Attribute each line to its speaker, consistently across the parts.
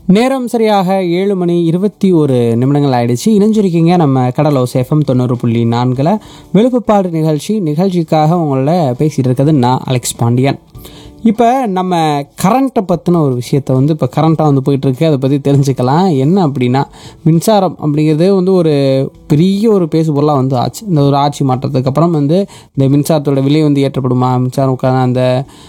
Speaker 1: நேரம் சரியாக ஏழு மணி இருபத்தி ஒரு நிமிடங்கள் ஆயிடுச்சு இணைஞ்சிருக்கீங்க நம்ம கடலோ சேஃபம் தொண்ணூறு புள்ளி நான்கில் விழுப்புப்பாடு நிகழ்ச்சி நிகழ்ச்சிக்காக உங்களோட பேசிகிட்டு இருக்கிறது நான் அலெக்ஸ் பாண்டியன் இப்போ நம்ம கரண்ட்டை பற்றின ஒரு விஷயத்தை வந்து இப்போ கரண்ட்டாக வந்து போயிட்டுருக்கு அதை பற்றி தெரிஞ்சுக்கலாம் என்ன அப்படின்னா மின்சாரம் அப்படிங்கிறது வந்து ஒரு பெரிய ஒரு பேசு பொருளாக வந்து ஆச்சு இந்த ஒரு ஆட்சி மாற்றத்துக்கு அப்புறம் வந்து இந்த மின்சாரத்தோட விலை வந்து ஏற்றப்படுமா மின்சாரம் அந்த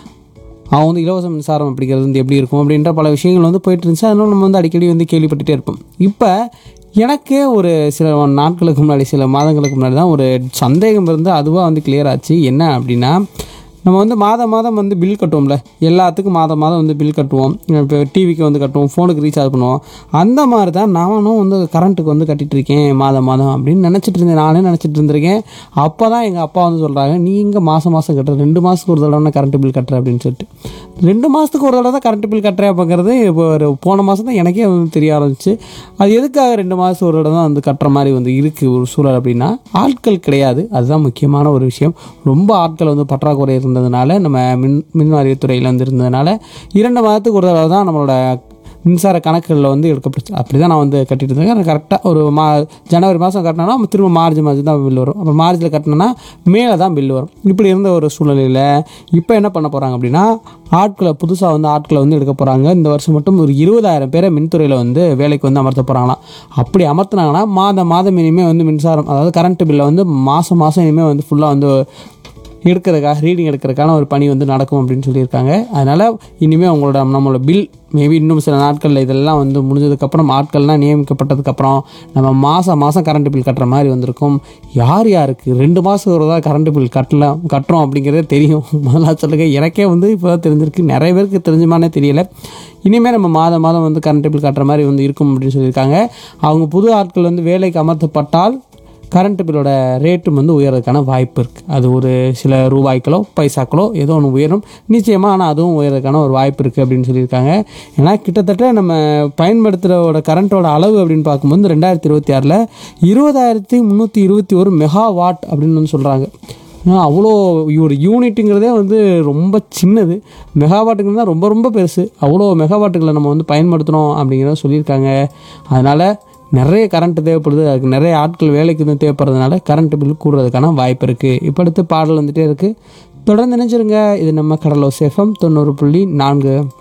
Speaker 1: அவன் வந்து இலவச மின்சாரம் அப்படிங்கிறது வந்து எப்படி இருக்கும் அப்படின்ற பல விஷயங்கள் வந்து போயிட்டு இருந்துச்சு அதனால நம்ம வந்து அடிக்கடி வந்து கேள்விப்பட்டுட்டே இருப்போம் இப்போ எனக்கே ஒரு சில நாட்களுக்கு முன்னாடி சில மாதங்களுக்கு முன்னாடி தான் ஒரு சந்தேகம் இருந்து அதுவாக வந்து கிளியர் ஆச்சு என்ன அப்படின்னா நம்ம வந்து மாதம் மாதம் வந்து பில் கட்டுவோம்ல எல்லாத்துக்கும் மாதம் மாதம் வந்து பில் கட்டுவோம் இப்போ டிவிக்கு வந்து கட்டுவோம் ஃபோனுக்கு ரீசார்ஜ் பண்ணுவோம் அந்த மாதிரி தான் நானும் வந்து கரண்ட்டுக்கு வந்து கட்டிட்டு இருக்கேன் மாதம் மாதம் அப்படின்னு நினச்சிட்டு இருந்தேன் நானே நினச்சிட்டு இருந்திருக்கேன் அப்போ தான் எங்கள் அப்பா வந்து சொல்கிறாங்க நீ இங்கே மாதம் மாதம் கட்டுற ரெண்டு மாதத்துக்கு ஒரு தடவை கரண்ட் பில் கட்டுற அப்படின்னு சொல்லிட்டு ரெண்டு மாதத்துக்கு ஒரு தடவை தான் கரண்ட் பில் கட்டுறேன் அப்படிங்கிறது இப்போ ஒரு போன மாதம் தான் எனக்கே வந்து தெரிய ஆரம்பிச்சு அது எதுக்காக ரெண்டு மாதத்துக்கு ஒரு தடவை தான் வந்து கட்டுற மாதிரி வந்து இருக்குது ஒரு சூழல் அப்படின்னா ஆட்கள் கிடையாது அதுதான் முக்கியமான ஒரு விஷயம் ரொம்ப ஆட்கள் வந்து பற்றாக்குறை இருந்ததுனால நம்ம மின் மின் வாரியத்துறையில் வந்து இருந்ததுனால இரண்டு மாதத்துக்கு ஒரு தடவை தான் நம்மளோட மின்சார கணக்குகளில் வந்து எடுக்கப்பட்டுச்சு அப்படி தான் நான் வந்து கட்டிட்டு இருந்தேன் கரெக்டாக ஒரு மா ஜனவரி மாதம் கட்டினோன்னா திரும்ப மார்ச் மாதம் தான் பில் வரும் அப்புறம் மார்ச்சில் கட்டினோன்னா மேலே தான் பில் வரும் இப்படி இருந்த ஒரு சூழ்நிலையில் இப்போ என்ன பண்ண போகிறாங்க அப்படின்னா ஆட்களை புதுசாக வந்து ஆட்களை வந்து எடுக்க போகிறாங்க இந்த வருஷம் மட்டும் ஒரு இருபதாயிரம் பேரை மின்துறையில் வந்து வேலைக்கு வந்து அமர்த்த போகிறாங்களாம் அப்படி அமர்த்தினாங்கன்னா மாதம் மாதம் இனிமேல் வந்து மின்சாரம் அதாவது கரண்ட் பில்லை வந்து மாதம் மாதம் இனிமேல் வந்து ஃபுல்லாக வந்து எடுக்கிறதுக்காக ரீடிங் எடுக்கிறதுக்கான ஒரு பணி வந்து நடக்கும் அப்படின்னு சொல்லியிருக்காங்க அதனால் இனிமேல் உங்களோட நம்மளோட பில் மேபி இன்னும் சில நாட்களில் இதெல்லாம் வந்து முடிஞ்சதுக்கப்புறம் ஆட்கள்லாம் நியமிக்கப்பட்டதுக்கப்புறம் நம்ம மாதம் மாதம் கரண்ட் பில் கட்டுற மாதிரி வந்திருக்கும் யார் யாருக்கு ரெண்டு மாதம் ஒரு தான் கரண்ட் பில் கட்டலாம் கட்டுறோம் அப்படிங்கிறதே தெரியும் முதல்ல சொல்லுங்க எனக்கே வந்து இப்போ தான் தெரிஞ்சிருக்கு நிறைய பேருக்கு தெரிஞ்சுமானே தெரியல இனிமேல் நம்ம மாதம் மாதம் வந்து கரண்ட் பில் கட்டுற மாதிரி வந்து இருக்கும் அப்படின்னு சொல்லியிருக்காங்க அவங்க புது ஆட்கள் வந்து வேலைக்கு அமர்த்தப்பட்டால் கரண்ட் பில்லோட ரேட்டும் வந்து உயர்றதுக்கான வாய்ப்பு இருக்குது அது ஒரு சில ரூபாய்க்களோ பைசாக்களோ ஏதோ ஒன்று உயரும் நிச்சயமாக ஆனால் அதுவும் உயர்றதுக்கான ஒரு வாய்ப்பு இருக்குது அப்படின்னு சொல்லியிருக்காங்க ஏன்னா கிட்டத்தட்ட நம்ம பயன்படுத்துகிறோட கரண்ட்டோட அளவு அப்படின்னு பார்க்கும்போது ரெண்டாயிரத்தி இருபத்தி ஆறில் இருபதாயிரத்தி முந்நூற்றி இருபத்தி ஒரு மெகா வாட் அப்படின்னு வந்து சொல்கிறாங்க ஏன்னா அவ்வளோ ஒரு யூனிட்டுங்கிறதே வந்து ரொம்ப சின்னது மெகாவாட்டுங்கிறது தான் ரொம்ப ரொம்ப பெருசு அவ்வளோ மெகாவாட்டுகளை நம்ம வந்து பயன்படுத்தணும் அப்படிங்கிறத சொல்லியிருக்காங்க அதனால் நிறைய கரண்ட் தேவைப்படுது அதுக்கு நிறைய ஆட்கள் வேலைக்கு வந்து தேவைப்படுறதுனால கரண்ட் பில் கூடுறதுக்கான வாய்ப்பு இருக்குது இப்போ அடுத்து பாடல் வந்துகிட்டே இருக்குது தொடர்ந்து நினைச்சிருங்க இது நம்ம கடலோ சேஃபம் தொண்ணூறு புள்ளி நான்கு